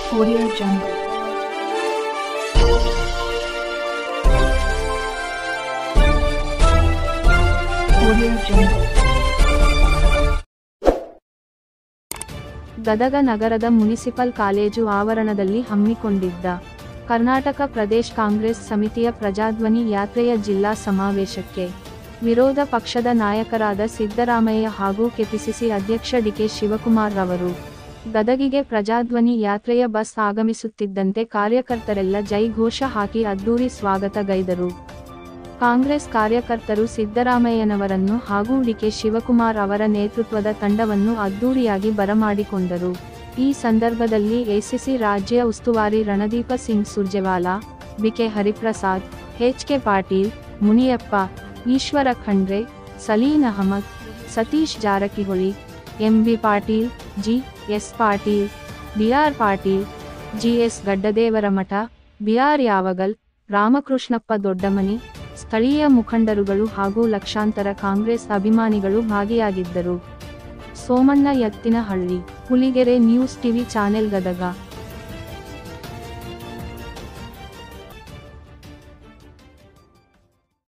Audio Jungle. Audio Jungle. Gadag ನಗರದ municipal college ಆವರಣದಲ್ಲಿ ಹಮ್ಮಿಕೊಂಡಿದ್ದ ಕರ್ನಾಟಕ ಪ್ರದೇಶ್ ಕಾಂಗ್ರೆಸ್ ಸಮಿತಿಯ ಪ್ರಜಾಧ್ವನಿ ಯಾತ್ರೆಯ ಜಿಲ್ಲಾ ಸಮಾವೇಶಕ್ಕೆ ವಿರೋಧ ಪಕ್ಷದ ನಾಯಕರಾದ ಸಿದ್ದರಾಮಯ್ಯ ಹಾಗೂ ಕೆಪಿಸಿಸಿ ಅಧ್ಯಕ್ಷ ಡಿಕೆ ಶಿವಕುಮಾರ್ ರವರು ಗದಗಿಗೆ ಪ್ರಜಾಧ್ವನಿ ಯಾತ್ರೆಯ ಬಸ್ ಆಗಮಿಸುತ್ತಿದ್ದಂತೆ ಕಾರ್ಯಕರ್ತರೆಲ್ಲ ಜೈಘೋಷ ಹಾಕಿ ಅದ್ದೂರಿ ಸ್ವಾಗತ ಗೈದರು ಕಾಂಗ್ರೆಸ್ ಕಾರ್ಯಕರ್ತರು ಸಿದ್ದರಾಮಯ್ಯನವರನ್ನು ಹಾಗೂ ಡಿಕೆ ಶಿವಕುಮಾರ್ ಅವರ ನೇತೃತ್ವದ ತಂಡವನ್ನು ಅದ್ದೂರಿಯಾಗಿ ಬರಮಾಡಿಕೊಂಡರು ಈ ಸಂದರ್ಭದಲ್ಲಿ ಎಸಿಸಿ ರಾಜ್ಯ ಉಸ್ತುವಾರಿ Randeep Singh Surjewala BK Hariprasad H K Patil Muniyappa Eshwar Khandre Saleem Ahmed Satish Jarkiholi MB Patil G S Patil BR Patil GS Gaddadevaramath BR Yavagal Ramakrishnappa Doddamani ಸ್ಥಳೀಯ ಮುಖಂಡರುಗಳು ಹಾಗೂ ಲಕ್ಷಾಂತರ ಕಾಂಗ್ರೆಸ್ ಅಭಿಮಾನಿಗಳು ಭಾಗಿಯಾಗಿದ್ದರು Somanna Ettinahalli Huligere news TV channel Gadag